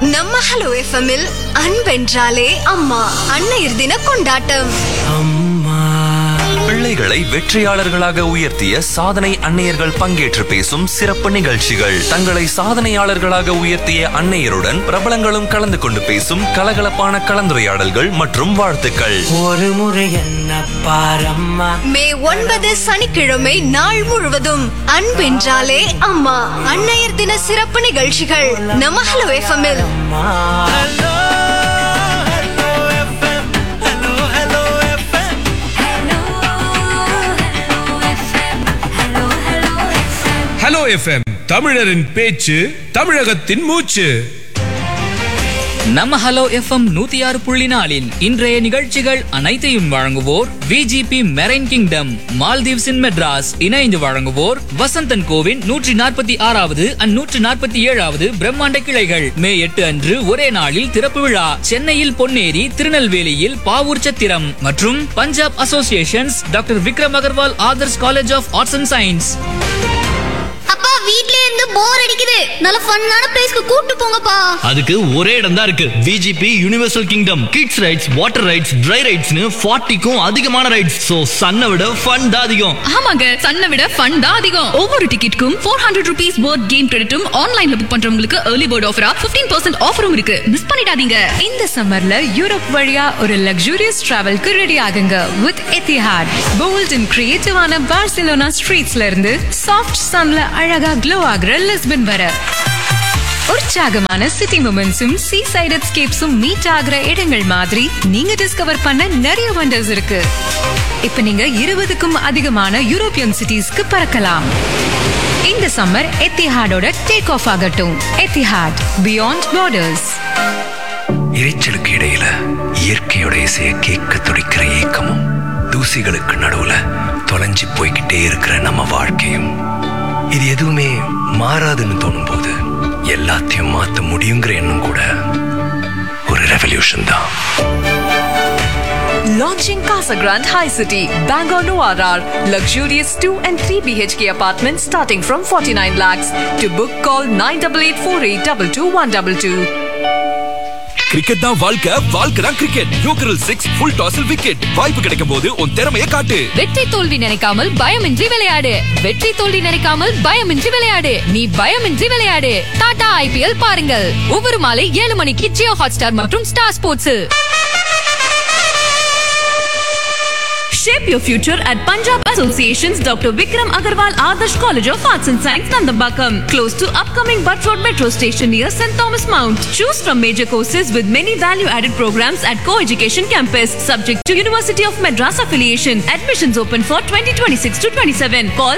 நம்ம ஹலோ எஃப்எம்மில் அன்பென்றாலே அம்மா அன்னையர் தின கொண்டாட்டம் பிள்ளைகளை வெற்றியாளர்களாக உயர்த்திய சாதனை அன்னையர்கள் பங்கேற்று பேசும் சிறப்பு நிகழ்ச்சிகள் தங்களை சாதனையாளர்களாக உயர்த்திய அன்னையருடன் பிரபலங்களும் கலந்து கொண்டு பேசும் கலகலப்பான கலந்துரையாடல்கள் மற்றும் வாழ்த்துக்கள் ஒரு முறை என்ன பாரம்மா மே ஒன்பது சனிக்கிழமை நாள் முழுவதும் அன்பென்றாலே அம்மா அன்னையர் தின சிறப்பு நிகழ்ச்சிகள் நம்ம ஹலோ எஃப்எம்மில் ஹலோ எஃப்எம் தமிழரின் பேச்சு தமிழகத்தின் மூச்சு நம்ம ஹலோ எஃப்எம் நூத்தி ஆறு புள்ளி நாலில் இன்றைய நிகழ்ச்சிகள் அனைத்தையும் வழங்குவோர் விஜிபி மெரைன் கிங்டம் மால்தீவ்ஸின் மெட்ராஸ் இணைந்து வழங்குவோர் வசந்தன் கோவின் நூற்றி நாற்பத்தி ஆறாவது அண்ட் நூற்றி நாற்பத்தி ஏழாவது பிரம்மாண்ட கிளைகள் மே எட்டு அன்று ஒரே நாளில் திறப்பு விழா சென்னையில் பொன்னேரி திருநெல்வேலியில் பாவூர் சத்திரம் மற்றும் Punjab associations doctor Vikram Agarwal Adarsh college of arts and science அப்பா வீட்லயே இருந்து போர் அடிக்குது நல்ல ஃபன்னான பிளேஸ்க்கு கூட்டு போங்கப்பா அதுக்கு ஒரே இடம் தான் இருக்கு VGP universal kingdom kids rides water rides dry ரைட்ஸ்னு ஃபார்ட்டிக்கும் அதிகமான ரைட்ஸ் சோ சன்னை விட ஃபன் தான் அதிகம் ஆமாங்க சன்னை விட ஃபன் தான் அதிகம் ஒவ்வொரு டிக்கெட்டுக்கும் four hundred rupees board game கிரெடிட்டும் ஆன்லைன்ல புக் பண்றவங்களுக்கு ஏர்லி போர்ட் ஆஃபரா 15% பர்சன்ட் ஆஃபரும் இருக்கு மிஸ் பண்ணிடாதீங்க இந்த சம்மர்ல யூரோப் வழியா ஒரு லக்ஸூரியஸ் டிராவல்க்கு ரெடி ஆகுங்க வித் எத்திஹாட் போல்ட் அண்ட் கிரியேட்டிவான பார்சிலோனா ஸ்ட்ரீட்ஸ்ல இருந்து சாஃப்ட் சன்ல அழகா க்ளோ ஆகுற லிஸ்பன் வர உற்சாகமான சிட்டி மூமெண்ட்ஸும் சீ சைட் எஸ்கேப்ஸும் மீட் ஆகுற இடங்கள் மாதிரி நீங்க டிஸ்கவர் பண்ண நிறைய வண்டர்ஸ் இருக்கு இப்ப நீங்க இருபதுக்கும் அதிகமான யூரோப்பியன் சிட்டிஸ்க்கு பறக்கலாம் இந்த சம்மர் எத்திஹாடோட டேக் ஆஃப் ஆகட்டும் எத்திஹாட் பியாண்ட் பார்டர்ஸ் இரைச்சலுக்கு இடையில இயற்கையோட இசையை கேட்க துடிக்கிற ஏக்கமும் தூசிகளுக்கு நடுவுல தொலைஞ்சு போய்கிட்டே இருக்கிற நம்ம வாழ்க்கையும் இது எதுவுமே மாறாதுன்னு தோணும் போது எல்லாத்தையும் மாத்த முடியுங்கிற எண்ணம் கூட ஒரு ரெவல்யூஷன் தான் Launching Casa Grande High City, Bangor Noir, luxurious 2 and 3 BHK apartments starting from 49 lakhs. To book, call 9884822122. Cricket தான் வாழ்க்கை வாழ்க்கை தான் கிரிக்கெட் யோக்கரல் சிக்ஸ் ஃபுல் டாஸில் விக்கெட் வாய்ப்பு கிடைக்கும் போது உன் திறமையை காட்டு வெற்றி தோல்வி நினைக்காமல் பயமின்றி விளையாடு வெற்றி தோல்வி நினைக்காமல் பயமின்றி விளையாடு நீ பயமின்றி விளையாடு டாடா ஐபிஎல் பாருங்கள் ஒவ்வொரு மாலை ஏழு மணிக்கு ஜியோ ஹாட்ஸ்டார் மற்றும் ஸ்டார் ஸ்போர்ட்ஸில் Shape your future at Punjab Association's Dr. Vikram Agarwal Adarsh College of Arts and Science, Nandambakam, close to upcoming Butt Road Metro Station near St. Thomas Mount. Choose from major courses with many value-added programs at Co-Education Campus, subject to University of Madras affiliation. Admissions open for 2026 to 27. Call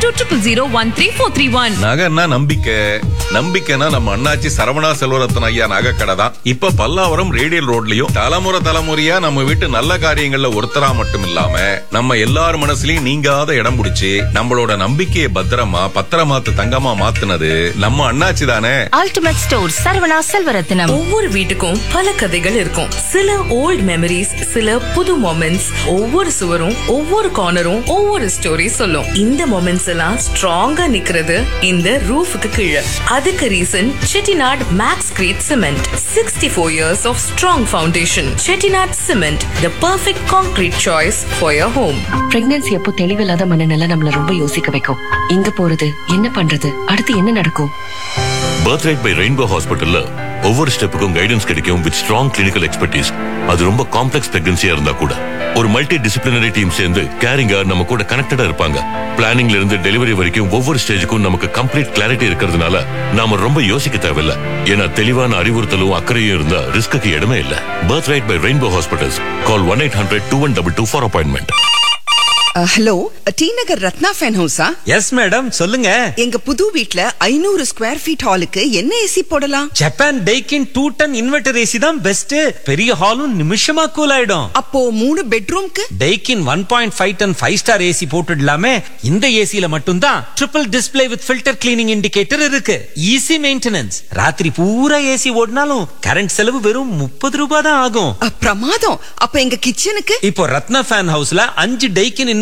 7200013431. நகைன்னா நம்பிக்கை நம்பிக்கைனா நம்ம அண்ணாச்சி சரவணா செல்வரத்தன் ஐயா நகைக்கடை தான் இப்ப Pallavaram radial ரோட்லயும் தலைமுறை தலைமுறையா நம்ம வீட்டு நல்ல காரியங்கள்ல ஒருத்தரா மட்டும் இல்லாம நம்ம எல்லார் மனசுலயும் நீங்காத இடம் பிடிச்சி நம்மளோட நம்பிக்கையை பத்திரமா பத்திரமாத்து தங்கமா மாத்துனது நம்ம அண்ணாச்சி தானே Ultimate Store, சரவணா செல்வரத்தினம் ஒவ்வொரு வீட்டுக்கும் பல கதைகள் இருக்கும் சில ஓல்ட் மெமரிஸ் சில புது மொமெண்ட்ஸ் ஒவ்வொரு சுவரும் ஒவ்வொரு கார்னரும் ஒவ்வொரு ஸ்டோரி சொல்லும் இந்த மொமெண்ட்ஸ் எல்லாம் ஸ்ட்ராங்கா நிக்கிறது இந்த ரூஃபுக்கு கீழே அதுக்கு reason Chettinad max crete cement sixty four years of strong foundation Chettinad cement the perfect concrete choice for your home pregnancy அப்போ தெளிவில்லாத மனநிலை நம்மள ரொம்ப யோசிக்க வைக்கும் எங்க போறது என்ன பண்றது அடுத்து என்ன நடக்கும் பர்த் ரைட் பை ரெயின்போ ஹாஸ்பிட்டல்ல ஒவ்வொரு ஸ்டெப்புக்கும் கைடன்ஸ் கிடைக்கும் வித் ஸ்ட்ராங் கிளினிக்கல் எக்ஸ்பர்டீஸ் அது ரொம்ப காம்ப்ளெக்ஸ் பிரெக்னன்சியா இருந்தா கூட ஒரு மல்டி டிசிப்ளினரி டீம் சேர்ந்து கேரிங்கா நம்ம கூட கனெக்டடா இருப்பாங்க பிளானிங்ல இருந்து டெலிவரி வரைக்கும் ஒவ்வொரு ஸ்டேஜுக்கும் நமக்கு கம்ப்ளீட் கிளாரிட்டி இருக்கிறதுனால நாம ரொம்ப யோசிக்க தேவையில்ல ஏன்னா தெளிவான அறிவுறுத்தலும் அக்கறையும் இருந்தா ரிஸ்க்கு இடமே இல்ல birth right by rainbow hospitals call one eight hundred two one double two for appointment hello T Nagar Ratna fan ஹவுஸா எஸ் மேடம் சொல்லுங்க எங்க புது வீட்ல ஐநூறு ஸ்கொயர் ஃபீட் ஹாலுக்கு என்ன ஏசி போடலாம் Japan Daikin two ton inverter AC தான் பெஸ்ட் பெரிய ஹாலும் நிமிஷமா கூல் ஆயிடும் அப்போ மூணு பெட்ரூம்க்கு Daikin one point five ton five star AC போட்டுடலாமே இந்த ஏசில மட்டும்தான் triple display with filter cleaning indicator இருக்கு ஈஸி மெயின்டெனன்ஸ் ராத்திரி பூரா ஏசி ஓடினாலும் கரண்ட் செலவு வெறும் முப்பது ரூபாய் தான் ஆகும் பிரமாதம் அப்ப எங்க கிச்சனுக்கு இப்போ ரத்னா ஃபேன் ஹவுஸ்ல அஞ்சு டைக்கின்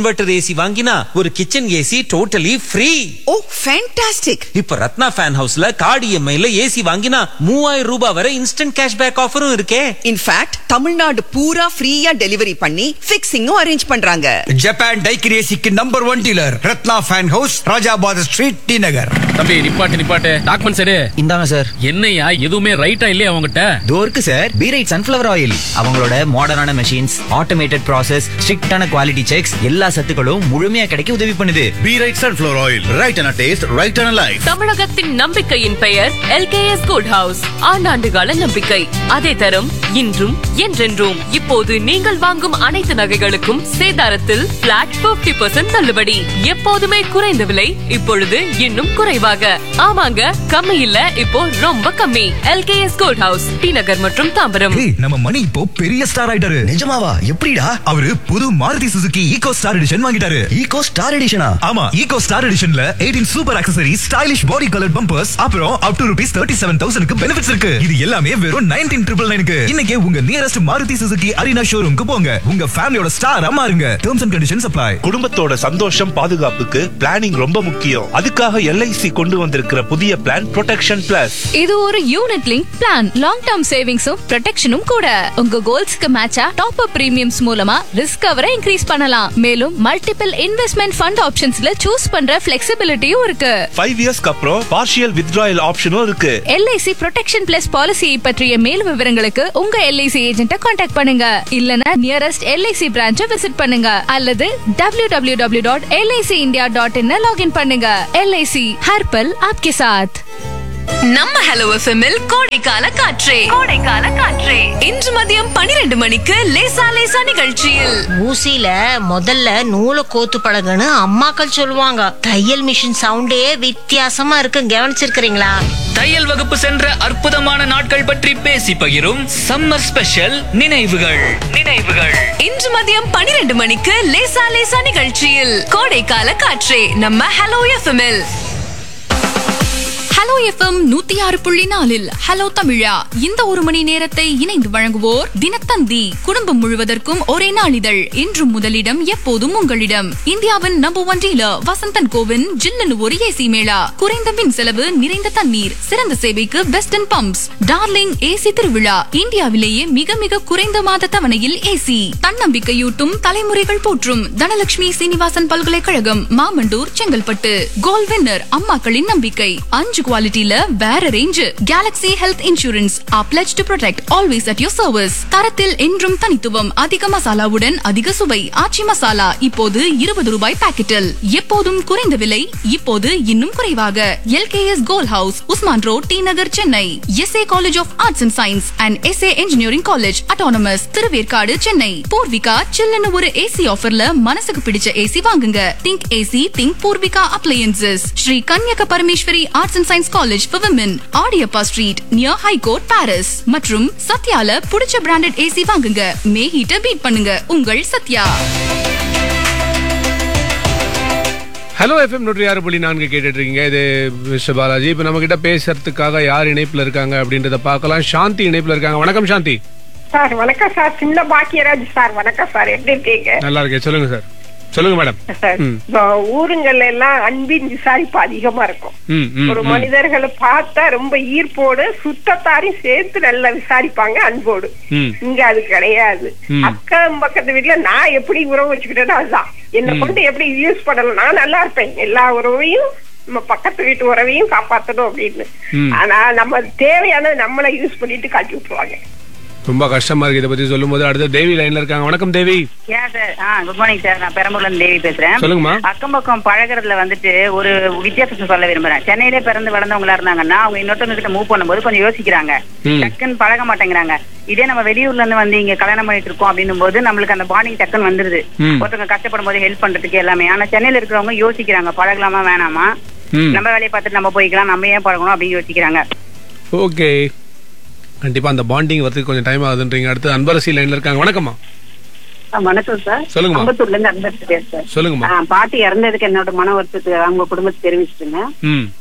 இன்வெர்டர் ஏசி வாங்கினா ஒரு kitchen AC totally free oh fantastic இப்ப ரத்னா ஃபேன் ஹவுஸ்ல கார்டு இஎம்ஐல ஏசி வாங்கினா மூவாயிரம் ரூபாய் வரை இன்ஸ்டன்ட் கேஷ்பேக் ஆஃபரும் இருக்கே இன்ஃபேக்ட் தமிழ்நாடு பூரா ஃப்ரீயா டெலிவரி பண்ணி ஃபிக்ஸிங்கும் அரேஞ்ச் பண்றாங்க ஜப்பான் டைக்கிரி ஏசிக்கு number one dealer Ratna fan house Rajabath street T Nagar தம்பி நிப்பாட்டு நிப்பாட்டு டாக்குமெண்ட்ஸ் எடு இந்தாங்க சார் என்னையா எதுவுமே ரைட்டா இல்லையா அவங்ககிட்ட தோ இருக்கு sir B right sunflower oil அவங்களோட மாடர்னான மெஷின்ஸ் ஆட்டோமேட்டட் ப்ராசஸ் ஸ்ட்ரிக்டான குவாலிட்டி செக்ஸ் எல்லா சத்துக்களும் முழுமையா கிடைக்க உதவி பண்ணுது B right sunflower oil right and taste right and life தமிழகத்தின் நம்பிக்கையின் பெயர் எல்கேஎஸ் குட் ஹவுஸ் ஆண்டாண்டு கால நம்பிக்கை அதே தரம் இன்றும் என்றென்றும் இப்போது நீங்கள் வாங்கும் அனைத்து நகைகளுக்கும் சேதாரத்தில் பிளாட் 50% தள்ளுபடி எப்போதுமே குறைந்த விலை இப்பொழுது இன்னும் குறைவாக ஆமாங்க கம்மி இல்ல இப்போ ரொம்ப கம்மி LKS good house T Nagar மற்றும் தாம்பரம் ஏய், நம்ம மணி இப்போ பெரிய ஸ்டார் ஆயிட்டாரு நிஜமாவா எப்படிடா அவரு புது Maruti Suzuki Eeco star edition வாங்கிட்டாரு ஈகோ ஸ்டார் எடிஷனா ஆமா ஈகோ ஸ்டார் எடிஷன்ல 18 super accessory stylish body colour bumpers அப்புறம் up to rupees thirty seven தௌசண்ட்க்கு பெனிஃபிட்ஸ் இருக்கு இது எல்லாமே வெறும் நைன்டீன் ட்ரிபிள் நைனுக்கு இன்னைக்கு உங்க நியரஸ்ட் மாருதி சுசுகி அரினா ஷோரூம்க்கு போங்க உங்க ஃபேமிலியோட ஸ்டார் மாறுங்க டேர்ம்ஸ் அண்ட் கண்டிஷன்ஸ் அப்ளை குடும்பத்தோட சந்தோஷம் பாதுகாப்புக்கு பிளானிங் ரொம்ப முக்கியம் அதுக்காக எல்ஐசி கொண்டு வந்திருக்கிற புதிய பிளான் ப்ரொடெக்ஷன் பிளஸ் இது ஒரு unit link plan long term சேவிங்ஸும் ப்ரொடெக்ஷனும் கூட உங்க கோல்ஸ்க்கு மேட்சா டாப் அப் பிரீமியம்ஸ் மூலமா ரிஸ்க் கவரை இன்க்ரீஸ் பண்ணலாம் மேலும் மல்டிபிள் இன்வெஸ்ட்மெண்ட் ஃபண்ட் ஆப்ஷன்ஸ்ல சூஸ் பண்ற ஃபிளெக்சிபிலிட்டியும் இருக்கு ஃபைவ் இயர்ஸ்க்கு அப்புறம் பார்ஷியல் வித்ட்ராயல் ஆப்ஷனும் இருக்கு எல்ஐசி ப்ரொடெக்ஷன் பிளஸ் பாலிசியை பற்றிய மேலும் விவரங்களுக்கு உங்க எல்ஐசி ஏஜென்ட்ட காண்டாக்ட் பண்ணுங்க இல்லனா நியரஸ்ட் எல்ஐசி பிரான்ச்சை விசிட் பண்ணுங்க அல்லது W W W dot LIC India dot in login பண்ணுங்க எல்ஐசி ஹர்பல் ஆப்கே சாத் நம்ம ஹலோ எஃப்எம்மில் கோடைக்கால காற்றே கோடைக்கால காற்றே இன்று மதியம் பனிரெண்டு மணிக்கு லேசா லேசா நிகழ்ச்சியில் ஊசியில முதல்ல நூலை கோத்து பழகுன்னு அம்மாக்கள் சொல்லுவாங்க தையல் மிஷின் சவுண்டே வித்தியாசமா இருக்கு கவனிச்சிருக்கிறீங்களா தையல் வகுப்பு சென்ற அற்புதமான நாட்கள் பற்றி பேசி பகிரும் சம்மர் ஸ்பெஷல் நினைவுகள் நினைவுகள் இன்று மதியம் பனிரெண்டு மணிக்கு லேசா லேசா நிகழ்ச்சியில் கோடைக்கால காற்றே நம்ம ஹலோ எஃப்எம்மில் ஹலோ எஃப்எம் நூத்தி ஆறு புள்ளி நாலில் ஹலோ தமிழா இந்த ஒரு மணி நேரத்தை இணைந்து வழங்குவோர் தினத்தந்தி குடும்பம் முழுவதற்கும் ஒரே நாளிதழ் இன்றும் முதலிடம் எப்போதும் உங்களிடம் இந்தியாவின் நம்பர் ஒன் டீலர் வசந்தன் கோவின் ஜில்லுன்னு ஒரு ஏசி மேளா குறைந்த மின் செலவு நிறைந்த தண்ணீர் சிறந்த சேவைக்கு best and pumps darling AC திருவிழா இந்தியாவிலேயே மிக மிக குறைந்த மாத தவணையில் ஏசி தன்னம்பிக்கையூட்டும் தலைமுறைகள் போற்றும் தனலட்சுமி சீனிவாசன் பல்கலைக்கழகம் மாமண்டூர் செங்கல்பட்டு கோல் வின்னர் அம்மாக்களின் நம்பிக்கை அஞ்சு குவாலிட்டில வேற range Galaxy health insurance pledge to protect always at your service தரத்தில் என்றும் தனித்துவம் அதிக மசாலாவுடன் அதிக சுவை ஆச்சி மசாலா இப்போது இருபது ரூபாய் பாக்கெட்டில் எப்போதும் குறைந்த விலை இப்போது இன்னும் குறைவாக LKS gold house Usman road T Nagar Chennai SA college of arts and science and SA engineering college autonomous Thiruverkadu Chennai Poorvika சில்லுன்னு ஒரு ஏசி ஆஃபர்ல மனசுக்கு பிடிச்ச ஏசி வாங்குங்க think AC think Poorvika appliances Sri Kanyaka Parameswari arts and science college for women Audiappa street near high court Paris மற்றும் சத்யால பிடிச்ச branded AC வாங்குங்க மே ஹீட்ட பீட் பண்ணுங்க உங்கள் சத்யா ஹலோ எஃப்எம் நூற்றி ஆறு புள்ளி நான்கு கேட்டுட்டு இருக்கீங்க இது மிஸ்டர் பாலாஜி இப்போ நம்ம கிட்ட பேசுறதுக்காக யார் இணைப்புல இருக்காங்க அப்படின்றத பார்க்கலாம் சாந்தி இணைப்புல இருக்காங்க வணக்கம் சாந்தி சார் வணக்கம் சார் சின்ன பாக்கியராஜ் சார் வணக்கம் சார் எப்படி இருக்கீங்க நல்லா இருக்கேன் சொல்லுங்க சார் சொல்லுங்க மேடம் சார் ம். இப்போ ஊருங்கள்ல எல்லாம் அன்பின் விசாரிப்பு அதிகமா இருக்கும் ம், ம், ஒரு ம். மனிதர்களை பார்த்தா ரொம்ப ஈர்ப்போடு சுத்தத்தாரையும் சேர்த்து நல்லா விசாரிப்பாங்க அன்போடு ம். இங்க அது கிடையாது ம். அக்கம் பக்கத்து வீட்டுல நான் எப்படி உறவு வச்சுக்கிட்டேனோ அதுதான் என்னை ம். கொண்டு எப்படி யூஸ் பண்ணலாம் நான் நல்லா இருப்பேன் எல்லா உறவையும் நம்ம பக்கத்து வீட்டு உறவையும் காப்பாத்தணும் அப்படின்னு ம். ஆனா நம்ம தேவையான நம்மளை யூஸ் பண்ணிட்டு காட்டி விட்டுருவாங்க ரொம்ப கஷ்டமா இருக்கு இதை பத்தி சொல்லும் போது அடுத்து தேவி லைன்ல இருக்காங்க வணக்கம் தேவி ஏன் சார் ஆ குட் மார்னிங் சார் நான் பெரம்பூர்ல இருந்து தேவி பேசுறேன் சொல்லுங்கம்மா. அக்கம் பக்கம் பழகுறதுல வந்துட்டு ஒரு வித்தியாசத்தை சொல்ல விரும்புறேன் சென்னையிலே பிறந்து வளர்ந்தவங்களா இருந்தாங்கன்னா அவங்க இன்னொருத்தவங்க கிட்ட மூவ் பண்ணும்போது கொஞ்சம் யோசிக்கிறாங்க ம். டக்குன்னு பழக மாட்டேங்கிறாங்க இதே நம்ம வெளியூர்ல இருந்து வந்து இங்க கல்யாணம் பண்ணிட்டு இருக்கோம் அப்படின்னும் போது நம்மளுக்கு அந்த பாண்டிங் டக்குன்னு வந்துருது ம். ஒருத்தவங்க கஷ்டப்படும் போது ஹெல்ப் பண்றதுக்கு எல்லாமே ஆனா சென்னையில இருக்கிறவங்க யோசிக்கிறாங்க பழகலாமா வேணாமா ம். நம்ம வேலையை பார்த்துட்டு நம்ம போய்க்கலாம் நம்ம ஏன் பழகணும் அப்படின்னு யோசிக்கிறாங்க ஓகே கண்டிப்பா அந்த பாண்டிங் வரதுக்கு கொஞ்சம் டைம் ஆகுதுன்றீங்க அடுத்து அன்பரசி லைன்ல இருக்காங்க வணக்கம்மா ஆ, வணக்கம் சார் சொல்லுங்கம்மா. அம்பத்தூர்ல இருந்து அன்பரசு பேசுறேன் சொல்லுங்கம்மா ஆ, பாட்டி இறந்ததுக்கு என்னோட மன வருத்தத்தை அவங்க குடும்பத்துக்கு தெரிவிச்சுட்டுங்க ம்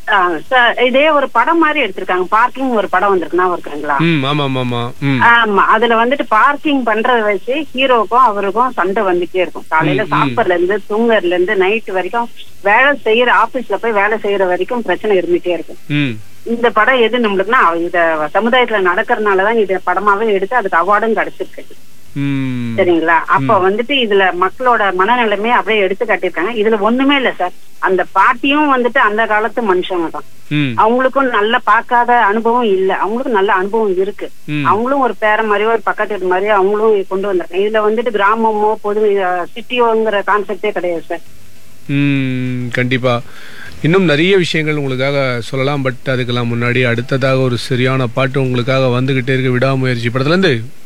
ஆ, சார் இதே ஒரு படம் மாதிரி எடுத்திருக்காங்க பார்க்கிங் ஒரு படம் வந்திருக்குன்னா இருக்குங்களா ம் ஆமா ஆமா ஆமா ம் ஆமா அதுல வந்துட்டு பார்க்கிங் பண்றத வச்சு ஹீரோக்கும் அவருக்கும் சண்டை வந்துட்டே இருக்கும் காலையில ம், ம். சாப்பிடல இருந்து தூங்கறதுல இருந்து நைட் வரைக்கும் வேலை செய்யற ஆபீஸ்ல போய் வேலை செய்யற வரைக்கும் பிரச்சனை இருந்துட்டே இருக்கும் ம் இந்த படம் எது நம்மளுக்குன்னா இத சமுதாயத்துல நடக்கறதுனாலதான் இத படமாவே எடுத்து அதுக்கு அவார்டும் கிடைச்சிருக்கு ம் சரிங்களா அப்ப வந்துட்டு இதுல மக்களோட மனநிலைமையை அப்படியே எடுத்து காட்டியிருக்காங்க இதுல ஒண்ணுமே இல்ல சார் அந்த பாட்டியும் வந்துட்டு அந்த காலத்து மனுஷங்க தான் ம் அவங்களுக்கும் நல்ல பார்க்காத அனுபவம் இல்ல அவங்களுக்கும் நல்ல அனுபவம் இருக்கு ம். அவங்களும் ஒரு பேர மாதிரியோ ஒரு பக்கத்து வீட்டு மாதிரியோ அவங்களும் கொண்டு வந்திருக்காங்க இதுல வந்துட்டு கிராமமோ பொது சிட்டியோங்கிற கான்செப்டே கிடையாது சார் ம் கண்டிப்பா இன்னும் நிறைய விஷயங்கள் உங்களுக்காக சொல்லலாம் பட் அதுக்கெல்லாம் முன்னாடி அடுத்ததாக ஒரு சரியான பாட்டு உங்களுக்காக வந்துகிட்டே இருக்கு விடாமுயற்சி படத்துல இருந்து